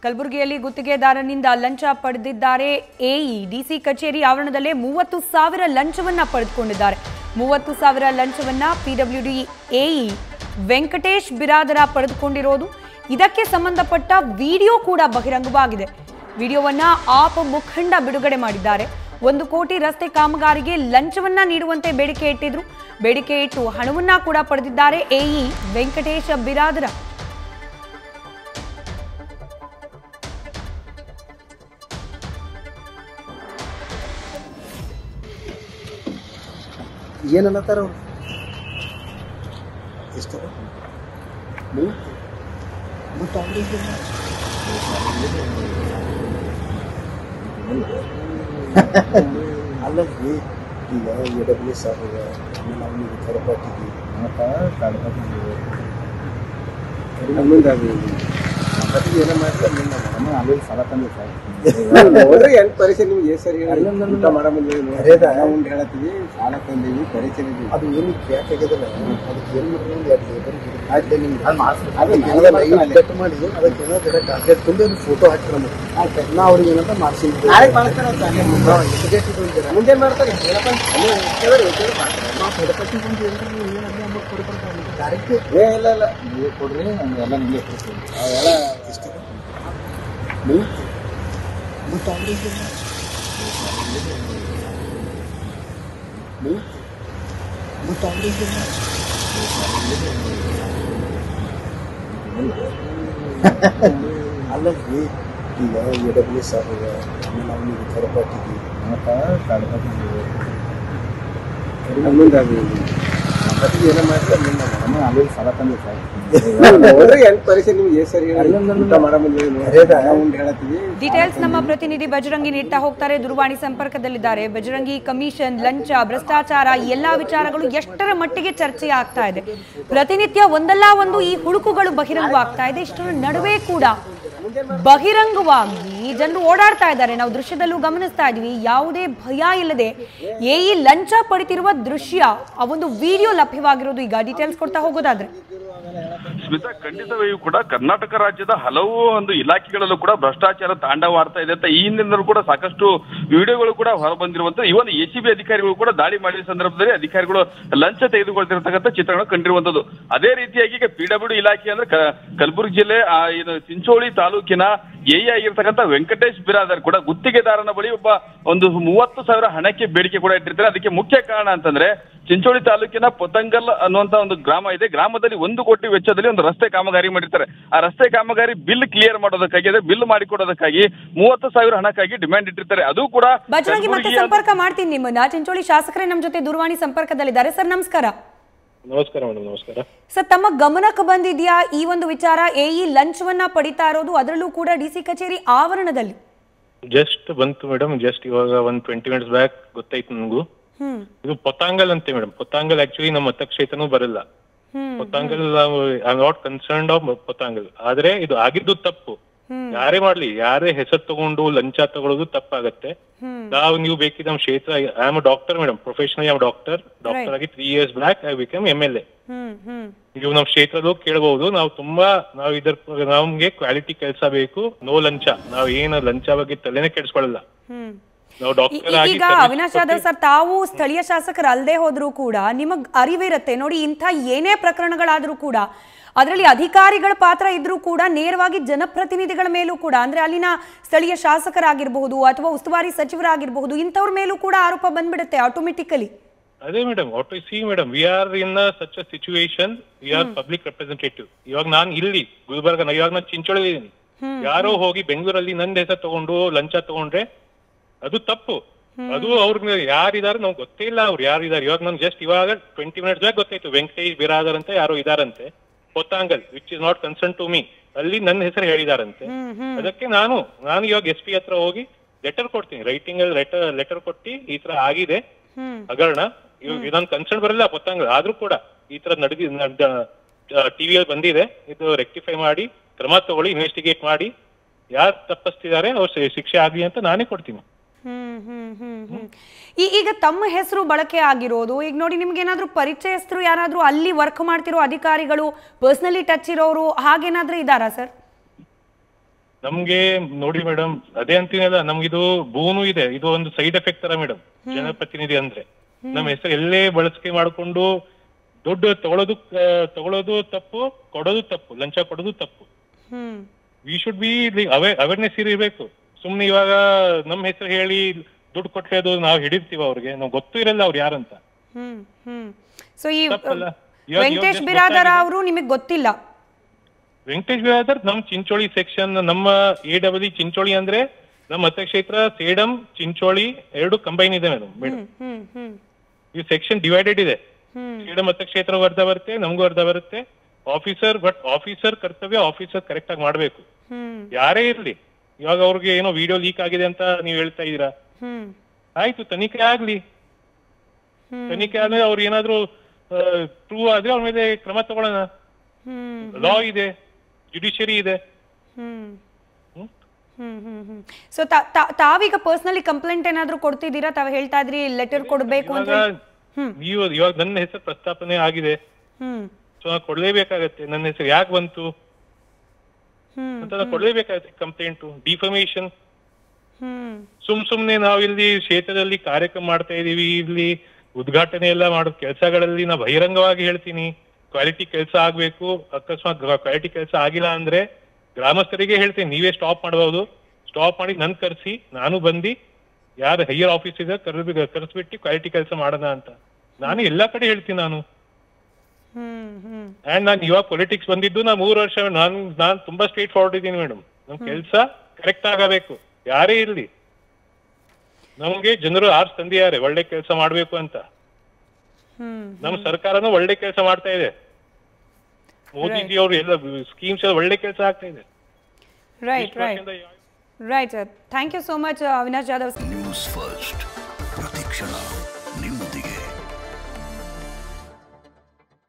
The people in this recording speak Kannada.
ಕಲಬುರಗಿಯಲ್ಲಿ ಗುತ್ತಿಗೆದಾರನಿಂದ ಲಂಚ ಪಡೆದಿದ್ದಾರೆ ಎಇ ಡಿಸಿ ಕಚೇರಿ ಆವರಣದಲ್ಲೇ ಮೂವತ್ತು ಸಾವಿರ ಲಂಚವನ್ನ ಪಡೆದುಕೊಂಡಿದ್ದಾರೆ ಮೂವತ್ತು ಸಾವಿರ ಲಂಚವನ್ನ ಪಿಡಬ್ಲ್ಯೂಡಿ ಎಇ ವೆಂಕಟೇಶ್ ಬಿರಾದರ ಪಡೆದುಕೊಂಡಿರೋದು ಇದಕ್ಕೆ ಸಂಬಂಧಪಟ್ಟ ವಿಡಿಯೋ ಕೂಡ ಬಹಿರಂಗವಾಗಿದೆ ವಿಡಿಯೋವನ್ನ ಆಪ್ ಮುಖಂಡ ಬಿಡುಗಡೆ ಮಾಡಿದ್ದಾರೆ ಒಂದು ಕೋಟಿ ರಸ್ತೆ ಕಾಮಗಾರಿಗೆ ಲಂಚವನ್ನ ನೀಡುವಂತೆ ಬೇಡಿಕೆ ಇಟ್ಟಿದ್ರು ಬೇಡಿಕೆ ಇಟ್ಟು ಹಣವನ್ನ ಕೂಡ ಪಡೆದಿದ್ದಾರೆ ಎಇ ವೆಂಕಟೇಶ ಬಿರಾದರ ಏನನ್ನತ್ತಾರ ಅವ್ರು ಎಷ್ಟು ನೀವು ಮತ್ತು ಅವ್ರಿಗೆ ಅಲ್ಲಲ್ಲಿ ಈಗ ಎ ಡಬ್ಲ್ಯೂ ಎಸ್ ಆಗಿದೆ ಆಮೇಲೆ ಅವನಿಗೆ ಕರಪಾಟಿಗೆ ಹನ್ನೊಂದು ಆಗಿದೆ ಮತ್ತಿಗೆ ಏನೋ ಮಾಡ್ತಾರೆ ನಿಮ್ಮ ಅಮ್ಮ ಅಲ್ಲಿ ಸಾಲ ತಂದೆ ಸರ್ ನೋಡ್ರಿ ಹೆಂಗ್ ಪರಿಚಯ ನಿಮ್ಗೆ ಸರಿ ಊಟ ಮಾಡಮಲ್ಲ ಅದೇದಾ? ಉಂಡು ಹೇಳತ್ತೀವಿ ಸಾಲ ತಂದೀವಿ ಪರಿಚಯ ಅದು ಏನು ಕ್ಯಾಕ್ ಆಗಿದಲ್ಲ ಅದಕ್ಕೆ ಏನು ಮಾಡಿದ್ರು ಎರಡು ಲೇಬರ್ ಆಯ್ತು ನಿಮ್ಗೆ ಅದು ಮಾಡ್ಸಿ ಅದಕ್ಕೆ ಏನಲ್ಲ ಇವ್ರು ಕಟ್ ಮಾಡಿ ಅದಕ್ಕೆ ಏನಾದ್ರೆ ಟಾರ್ಗೆಟ್ ತುಂಬಿ ಒಂದು ಫೋಟೋ ಹಾಕಿ ನಮಗೆ ನಾ ಅವ್ರಿಗೆ ಏನಂತ ಮಾಡಿಸಿದ್ವಿ ಮುಂದೆ ಮಾಡ್ತಾರೆ ಡೈರೆಕ್ಟ್ ಏ ಇಲ್ಲ ಇಲ್ಲ ನೀವು ಕೊಡ್ರಿ ನಮ್ಗೆ ಎಲ್ಲ ನಿಮಗೆ ಕೊಡ್ತೀವಿ ಅವೆಲ್ಲ ಇಷ್ಟ ನೀವು ಮತ್ತು ಅವ್ರಿಗೆ ನೀವು ಮತ್ತು ಅವ್ರಿಗೆ ಅಲ್ಲಲ್ಲಿ ಈಗ ಎ ಡಬ್ಲ್ಯೂ ಎಸ್ ಆಗಿದೆ ಆಮೇಲೆ ಅವನಿಗೆ ಕರಪಾಟಿಗೆ ಮತ್ತು ಕಡಪತಿ ಹನ್ನೊಂದು ಆಗಿದೆ ಮತ್ತಿಗೆ ಏನೋ ಮಾಡ್ತಾರೆ ನಿಮ್ಮ ಅಮ್ಮ ಅಲ್ಲಿ ಸಾಲ ತಂದೆ ಸರ್ ನೋಡ್ರಿ ಹೆಂಗ್ ಪರಿಚಯ ನಿಮ್ಗೆ ಸರಿ ಊಟ ಮಾಡಮಲ್ಲ ಅದೇದಾ? ಉಂಡು ಹೇಳತ್ತೀವಿ ಡೀಟೇಲ್ಸ್ ನಮ್ಮ ಪ್ರತಿನಿಧಿ ಬಜರಂಗಿ ನೀಡ್ತಾ ಹೋಗ್ತಾರೆ ದೂರವಾಣಿ ಸಂಪರ್ಕದಲ್ಲಿದ್ದಾರೆ ಬಜರಂಗಿ ಕಮಿಷನ್ ಲಂಚ ಭ್ರಷ್ಟಾಚಾರ ಈ ಎಲ್ಲಾ ವಿಚಾರಗಳು ಎಷ್ಟರ ಮಟ್ಟಿಗೆ ಚರ್ಚೆ ಆಗ್ತಾ ಇದೆ ಪ್ರತಿನಿತ್ಯ ಒಂದಲ್ಲ ಒಂದು ಈ ಹುಡುಕುಗಳು ಬಹಿರಂಗವಾಗ್ತಾ ಇದೆ ಇಷ್ಟರ ನಡುವೆ ಕೂಡ ಬಹಿರಂಗವಾಗಿ ಜನರು ಓಡಾಡ್ತಾ ಇದ್ದಾರೆ ನಾವು ದೃಶ್ಯದಲ್ಲೂ ಗಮನಿಸ್ತಾ ಇದೀವಿ ಯಾವುದೇ ಭಯ ಇಲ್ಲದೆ ಎ ಈ ಲಂಚ ಪಡಿತಿರುವ ದೃಶ್ಯ ಆ ಒಂದು ವಿಡಿಯೋ ಲಭ್ಯವಾಗಿರೋದು ಈಗ ಡೀಟೇಲ್ಸ್ ಕೊಡ್ತಾ ಹೋಗೋದಾದ್ರೆ ಸ್ಮಿತಾ ಖಂಡಿತವಾಗಿಯೂ ಕೂಡ ಕರ್ನಾಟಕ ರಾಜ್ಯದ ಹಲವು ಒಂದು ಇಲಾಖೆಗಳಲ್ಲೂ ಕೂಡ ಭ್ರಷ್ಟಾಚಾರ ತಾಂಡವಾಡ್ತಾ ಇದೆ ಅಂತ ಈ ಹಿಂದಿನಲ್ಲೂ ಕೂಡ ಸಾಕಷ್ಟು ವಿಡಿಯೋಗಳು ಕೂಡ ಹೊರಬಂದಿರುವಂತ ಇವನ್ ಎ ಸಿ ಬಿ ಅಧಿಕಾರಿಗಳು ಕೂಡ ದಾಳಿ ಮಾಡಿದ ಸಂದರ್ಭದಲ್ಲಿ ಅಧಿಕಾರಿಗಳು ಲಂಚ ತೆಗೆದುಕೊಳ್ತಿರತಕ್ಕಂಥ ಚಿತ್ರಣ ಕಂಡಿರುವಂತದ್ದು ಅದೇ ರೀತಿಯಾಗಿ ಈಗ ಪಿಡಬ್ಲ್ಯೂ ಇಲಾಖೆ ಅಂದ್ರೆ ಕ- ಕಲಬುರಗಿ ಜಿಲ್ಲೆ ಆ, ಇದು ಚಿಂಚೋಳಿ ತಾಲೂಕಿನ ಎ ಆಗಿರ್ತಕ್ಕಂಥ ವೆಂಕಟೇಶ್ ಬಿರಾದರ್ ಕೂಡ ಗುತ್ತಿಗೆದಾರನ ಬಳಿ ಒಬ್ಬ ಒಂದು ಮೂವತ್ತು ಸಾವಿರ ಹಣಕ್ಕೆ ಬೇಡಿಕೆ ಕೂಡ ಇಟ್ಟಿರ್ತಾರೆ ಅದಕ್ಕೆ ಮುಖ್ಯ ಕಾರಣ ಅಂತಂದ್ರೆ ಚಿಂಚೋಳಿ ತಾಲೂಕಿನ ಪೊತಂಗಲ್ ಅನ್ನುವಂತ ಒಂದು ಗ್ರಾಮ ಇದೆ ಗ್ರಾಮದಲ್ಲಿ ಒಂದು ಕೋಟಿ ವೆಚ್ಚದಲ್ಲಿ ಒಂದು ರಸ್ತೆ ಕಾಮಗಾರಿ ಮಾಡಿರ್ತಾರೆ ಆ ರಸ್ತೆ ಕಾಮಗಾರಿ ಬಿಲ್ ಕ್ಲಿಯರ್ ಮಾಡೋದಕ್ಕಾಗಿ ಅದೇ ಬಿಲ್ ಮಾಡಿಕೊಡೋದಕ್ಕಾಗಿ ಮೂವತ್ತು ಸಾವಿರ ಹಣಕ್ಕಾಗಿ ಡಿಮ್ಯಾಂಡ್ ಇಟ್ಟಿರ್ತಾರೆ ಅದು ಕೂಡ ಬಜರಂಗಿ ಮತ್ತೆ ಕಲಬುರಗಿಯ- ಸಂಪರ್ಕ ಮಾಡ್ತೀನಿ ನಿಮ್ಮನ್ನ ಚಿಂಚೋಳಿ ಶಾಸಕರೇ ನಮ್ಮ ಜೊತೆ ದೂರವಾಣಿ ಸಂಪರ್ಕದಲ್ಲಿದ್ದಾರೆ ಸರ್ ನಮಸ್ಕಾರ ನಮಸ್ಕಾರ ಮೇಡಮ್ ನಮಸ್ಕಾರ ಸರ್ ತಮ್ಮ ಗಮನಕ್ಕೆ ಬಂದಿದ್ಯಾ ಈ ಒಂದು ವಿಚಾರ ಎ ಈ ಲಂಚವನ್ನ ಪಡಿತಾ ಇರೋದು ಅದರಲ್ಲೂ ಕೂಡ ಡಿಸಿ ಕಚೇರಿ ಆವರಣದಲ್ಲಿ ಜಸ್ಟ್ ಬಂತು ಮೇಡಮ್ ಜಸ್ಟ್ ಇವಾಗ ಒಂದ್ ಟ್ವೆಂಟಿ ಮಿನಿಟ್ಸ್ ಬ್ಯಾಕ್ ಗೊತ್ತಾಯ್ತು ನನಗೂ ಹ್ಮ್ ಇದು ಪೊತಾಂಗಲ್ ಅಂತೆ ಮೇಡಮ್ ಪೊತಾಂಗಲ್ ಆಕ್ಚುಲಿ ನಮ್ಮ ಮತಕ್ಷೇತ್ರನೂ ಬರಲ್ಲ hmm Pothangal I not concerned of Pothangal ಆದ್ರೆ ಇದು ಆಗಿದ್ದು ತಪ್ಪು ಯಾರೇ ಮಾಡ್ಲಿ ಯಾರೇ ಹೆಸರು ತಗೊಂಡು ಲಂಚ ತಗೊಳ್ಳೋದು ತಪ್ಪಾಗತ್ತೆ ಹ್ಮ್ ನಾವು ನೀವು ಬೇಕಿದ್ರೆ ನಮ್ಮ ಕ್ಷೇತ್ರ I am doctor madam professional am doctor doctor ಆಗಿ three years back I become M L A hmm hmm ನೀವು ನಮ್ಮ ಕ್ಷೇತ್ರದ್ದು ಕೇಳಬಹುದು ನಾವು ತುಂಬಾ ನಾವು ಇದರ ನಮ್ಗೆ ಕ್ವಾಲಿಟಿ ಕೆಲಸ ಬೇಕು ನೋ ಲಂಚ ನಾವು ಏನು ಲಂಚ ಬಗ್ಗೆ ತಲೆನೇ ಕೆಡಿಸ್ಕೊಳ್ಳಲ್ಲ ಹ್ಮ್ ನಾವು ಈ- ಡಾಕ್ಟರ್ ಈ- ಆಗಿ ಈಗ ಅವಿನಾಶ್ ಯಾದವ್ ಸರ್ ತಾವು ಸ್ಥಳೀಯ ಶಾಸಕರು ಅಲ್ಲದೆ ಹೋದ್ರೂ ಕೂಡ ನಿಮಗ್ ಅರಿವಿರುತ್ತೆ ನೋಡಿ ಇಂಥ ಏನೇ ಪ್ರಕರಣಗಳಾದ್ರೂ ಕೂಡ ಅದರಲ್ಲಿ ಅಧಿಕಾರಿಗಳ ಪಾತ್ರ ಇದ್ರೂ ಕೂಡ ನೇರವಾಗಿ ಜನಪ್ರತಿನಿಧಿಗಳ ಮೇಲೂ ಕೂಡ ಅಂದ್ರೆ ಅಲ್ಲಿನ ಸ್ಥಳೀಯ ಶಾಸಕರಾಗಿರಬಹುದು ಅಥವಾ ಉಸ್ತುವಾರಿ ಸಚಿವರಾಗಿರಬಹುದು ಇಂಥವ್ರ ಮೇಲೂ ಕೂಡ ಆರೋಪ ಬಂದ್ಬಿಡುತ್ತೆ ಆಟೋಮೆಟಿಕಲಿ ಅದೇ madam what you see madam we are in such a situation we are public representative ಇವಾಗ ನಾನು ಇಲ್ಲಿ ಗುಲ್ಬರ್ಗ ಇವಾಗ ನಾನು ಚಿಂಚೋಳಿ ಇದೀನಿ ಯಾರೋ ಹೋಗಿ ಬೆಂಗಳೂರಲ್ಲಿ ನಂದ್ ಹೆಸರು ತಗೊಂಡು ಲಂಚ ತಗೊಂಡ್ರೆ ಅದು ತಪ್ಪು ಅದು ಅವ್ರಿಗೆ ಯಾರಿದಾರೆ ನಮ್ಗೆ ಗೊತ್ತೇ ಇಲ್ಲ ಅವ್ರು ಯಾರಿದ್ದಾರೆ ಇವಾಗ ನಮ್ಗೆ ಜಸ್ಟ್ ಇವಾಗ ಟ್ವೆಂಟಿ ಮಿನಿಟ್ಸ್ ಬ್ಯಾಕ್ ಗೊತ್ತಾಯ್ತು ವೆಂಕಟೇಶ್ ಬಿರಾದರ್ ಅಂತ ಯಾರೋ ಇದಾರಂತೆ Pothangal which is not concern to me ಅಲ್ಲಿ ನನ್ನ ಹೆಸರು ಹೇಳಿದಾರಂತೆ ಅದಕ್ಕೆ ನಾನು ನಾನು ಇವಾಗ ಎಸ್ ಪಿ ಹತ್ರ ಹೋಗಿ ಲೆಟರ್ ಕೊಡ್ತೀನಿ ರೈಟಿಂಗ್ ಅಲ್ಲಿ ಲೆಟರ್ ಲೆಟರ್ ಕೊಟ್ಟು ಈ ತರ ಆಗಿದೆ ಹ್ಮ್ ಹಗರಣ ಇವಾಗ ಇದೊಂದು ಕನ್ಸರ್ನ್ ಬರಲ್ಲ ಪೊತ್ತಾಂಗ ಆದ್ರೂ ಕೂಡ ಈ ತರ ನಡೆದಿ ಟಿವಿಯಲ್ಲಿ ಬಂದಿದೆ ಇದು ರೆಕ್ಟಿಫೈ ಮಾಡಿ ಕ್ರಮ ತಗೊಳ್ಳಿ ಇನ್ವೆಸ್ಟಿಗೇಟ್ ಮಾಡಿ ಯಾರು ತಪ್ಪಿಸ್ತಿದ್ದಾರೆ ಅವ್ರು ಶಿ- ಶಿಕ್ಷೆ ಆಗ್ಲಿ ಅಂತ ನಾನೇ ಕೊಡ್ತೀನಿ ಹ್ಮ್ ಹ್ಮ್ ಹ್ಮ್ ಹ್ಮ್ ಈ ಈಗ ತಮ್ಮ ಹೆಸರು ಬಳಕೆ ಆಗಿರೋದು ಈಗ ನೋಡಿ ನಿಮ್ಗೆ ಏನಾದ್ರೂ ಪರಿಚಯಸ್ಥರು ಯಾರಾದ್ರೂ ಅಲ್ಲಿ ವರ್ಕ್ ಮಾಡ್ತಿರೋ ಅಧಿಕಾರಿಗಳು ಪರ್ಸನಲಿ ಟಚ್ ಇರೋರು ಹಾಗೇನಾದ್ರೂ ಇದಾರಾ ಸರ್ ನಮ್ಗೆ ನೋಡಿ ಮೇಡಮ್ ಅದೇ ಅಂತೀನಲ್ಲ ನಮ್ಗಿದು ಬೂನು ಇದೆ ಇದು ಒಂದು ಸೈಡ್ ಎಫೆಕ್ಟ್ ತರ ಮೇಡಮ್ ಜನಪ್ರತಿನಿಧಿ ಅಂದ್ರೆ ನಮ್ಮ ಹೆಸರು ಎಲ್ಲೇ ಬಳಸಿಕೆ ಮಾಡ್ಕೊಂಡು ದುಡ್ಡು ತಗೊಳ್ಳೋದು ಆ, ತಗೊಳ್ಳೋದು ತಪ್ಪು ಕೊಡೋದು ತಪ್ಪು ಲಂಚ ಕೊಡೋದು ತಪ್ಪು hmm we should be aware awareness ಇರಬೇಕು ಸುಮ್ನೆ ಇವಾಗ ನಮ್ಮ ಹೆಸರು ಹೇಳಿ ದುಡ್ಡು ಕೊಟ್ರೆ ಅದು ನಾವು ಹಿಡಿತೀವಿ ಅವ್ರಿಗೆ ನಾವು ಗೊತ್ತೂ ಇರಲ್ಲ ಅವ್ರು ಯಾರಂತ ಹ್ಮ್ ಹ್ಮ್ ಸೊ ಈ ತಪ್ಪಲ್ಲ. ಇವಾಗ- ವೆಂಕಟೇಶ್ ಇವಾಗ ಬಿರಾದರ ಗೊತ್ತಾಗಿದೆ. ಅವರು ನಿಮಗೆ ಗೊತ್ತಿಲ್ಲ ವೆಂಕಟೇಶ್ ಬಿರಾದರ್ ನಮ್ ಚಿಂಚೋಳಿ ಸೆಕ್ಷನ್ ನಮ್ಮ ಎ ಡಬಲ್ ಚಿಂಚೋಳಿ ಅಂದ್ರೆ ನಮ್ಮ ಮತಕ್ಷೇತ್ರ ಸೇಡಂ ಚಿಂಚೋಳಿ ಎರಡು ಕಂಬೈನ್ ಇದೆ ಮೇಡಮ್ ಮೇಡಮ್ ಹ್ಮ್ ಹ್ಮ್ ಹ್ಮ್ ಈ ಸೆಕ್ಷನ್ ಡಿವೈಡೆಡ್ ಇದೆ ಹ್ಮ್ ಸೇಡಂ ಮತಕ್ಷೇತ್ರ ಅರ್ಧ ಬರುತ್ತೆ ನಮಗೂ ಅರ್ಧ ಬರುತ್ತೆ ಆಫೀಸರ್ ಬಟ್ ಆಫೀಸರ್ ಕರ್ತವ್ಯ ಆಫೀಸರ್ ಕರೆಕ್ಟ್ ಆಗಿ ಮಾಡ್ಬೇಕು ಹ್ಮ್ ಯಾರೇ ಇರ್ಲಿ ಇವಾಗ ಅವ್ರಿಗೆ ಏನೋ ವಿಡಿಯೋ ಲೀಕ್ ಆಗಿದೆ ಅಂತ ನೀವು ಹೇಳ್ತಾ ಇದೀರಾ ಹ್ಮ್ ಆಯ್ತು ತನಿಖೆ ಆಗ್ಲಿ ಹ್ಮ್. ತನಿಖೆ ಆದ್ಮೇಲೆ ಅವ್ರು ಏನಾದ್ರು ಪ್ರೂವ್ ಆದ್ರೆ ಅವ್ರ ಮೇಲೆ ಕ್ರಮ ತಗೊಳ್ಳೋಣ ಹ್ಮ್ ಲಾ ಇದೆ ಜುಡಿಷಿಯರಿ ಇದೆ hmm hmm? Hmm hmm hmm so ತಾವೀಗ ಪರ್ಸನಲಿ ಕಂಪ್ಲೇಂಟ್ ಏನಾದ್ರು ಕೊಡ್ತಿದ್ದೀರಾ ತಾವ್ ಹೇಳ್ತಾ ಇದ್ರಿ ಲೆಟರ್ ಕೊಡ್ಬೇಕು ಅಂತ ಇವಾಗ ಹೇಳಿ- ಹ್ಮ್ ನೀವು ಇವಾಗ ನನ್ನ ಹೆಸರು ಪ್ರಸ್ತಾಪನೆ ಆಗಿದೆ ಹ್ಮ್ ಸೊ ನಾನು ಕೊಡ್ಲೇಬೇಕಾಗತ್ತೆ ನನ್ನ ಹೆಸರು ಯಾಕೆ ಬಂತು ಹ್ಮ್ ಅಂತ ನಾನು ಕೊಡ್ಲೇಬೇಕಾಗತ್ತೆ ಕಂಪ್ಲೇಂಟ್ ಡಿಫಮೇಶನ್ ಹ್ಮ್ ಸುಮ್ ಸುಮ್ನೆ ನಾವು ಇಲ್ಲಿ ಕ್ಷೇತ್ರದಲ್ಲಿ ಕಾರ್ಯಕ್ರಮ ಮಾಡ್ತಾ ಇದೀವಿ ಇಲ್ಲಿ ಉದ್ಘಾಟನೆ ಎಲ್ಲ ಮಾಡೋ ಕೆಲಸಗಳಲ್ಲಿ ನಾ ಬಹಿರಂಗವಾಗಿ ಹೇಳ್ತೀನಿ ಕ್ವಾಲಿಟಿ ಕೆಲಸ ಆಗ್ಬೇಕು ಅಕಸ್ಮಾತ್ ಕ್ವಾಲಿಟಿ ಕೆಲಸ ಆಗಿಲ್ಲ ಅಂದ್ರೆ ಗ್ರಾಮಸ್ಥರಿಗೆ ಹೇಳ್ತೀನಿ ನೀವೇ ಸ್ಟಾಪ್ ಮಾಡಬಹುದು ಸ್ಟಾಪ್ ಮಾಡಿ ನನ್ ಕರ್ಸಿ ನಾನು ಬಂದು ಯಾರು ಹೈಯರ್ ಆಫೀಸ್ ಇದೆ ಕರೆದು ಕರೆಸ್ಬಿಟ್ಟು ಕ್ವಾಲಿಟಿ ಕೆಲಸ ಮಾಡೋಣ ಅಂತ ನಾನು ಎಲ್ಲಾ ಕಡೆ ಹೇಳ್ತೀನಿ ನಾನು ಹ್ಮ್ ಹ್ಮ್ ಅಂಡ್ ನಾನು ಇವಾಗ ಪೊಲಿಟಿಕ್ಸ್ ಬಂದಿದ್ದು ನಾ ಮೂರು ವರ್ಷ ನಾನು ನಾನು ತುಂಬಾ ಸ್ಟ್ರೇಟ್ ಫಾರ್ವರ್ಡ್ ಇದ್ದೀನಿ ಮೇಡಮ್ ನಮ್ ಕೆಲಸ ಕರೆಕ್ಟ್ ಆಗಬೇಕು ಯಾರೇ ಇರ್ಲಿ ನಮ್ಗೆ ಜನರು ಆರ್ಸ್ ತಂದಿದ್ದಾರೆ ಒಳ್ಳೆ ಕೆಲಸ ಮಾಡ್ಬೇಕು ಅಂತ ಹ್ಮ್ ನಮ್ ಸರ್ಕಾರನೂ ಒಳ್ಳೆ ಕೆಲಸ ಮಾಡ್ತಾ ಇದೆ ಮೋದಿಜಿ ಅವರು ಎಲ್ಲ ಸ್ಕೀಮ್ಸ್ ಎಲ್ಲ ಒಳ್ಳೆ ಕೆಲಸ ಆಗ್ತಾ ಇದೆ ರೈಟ್ ಇಷ್ಟು ರೈಟ್ ವರ್ಷದಿಂದ yeah- right sir thank you so much Avinash Jadhav News First ಪ್ರತಿಕ್ಷಣ ನಿಮ್ಮೊಂದಿಗೆ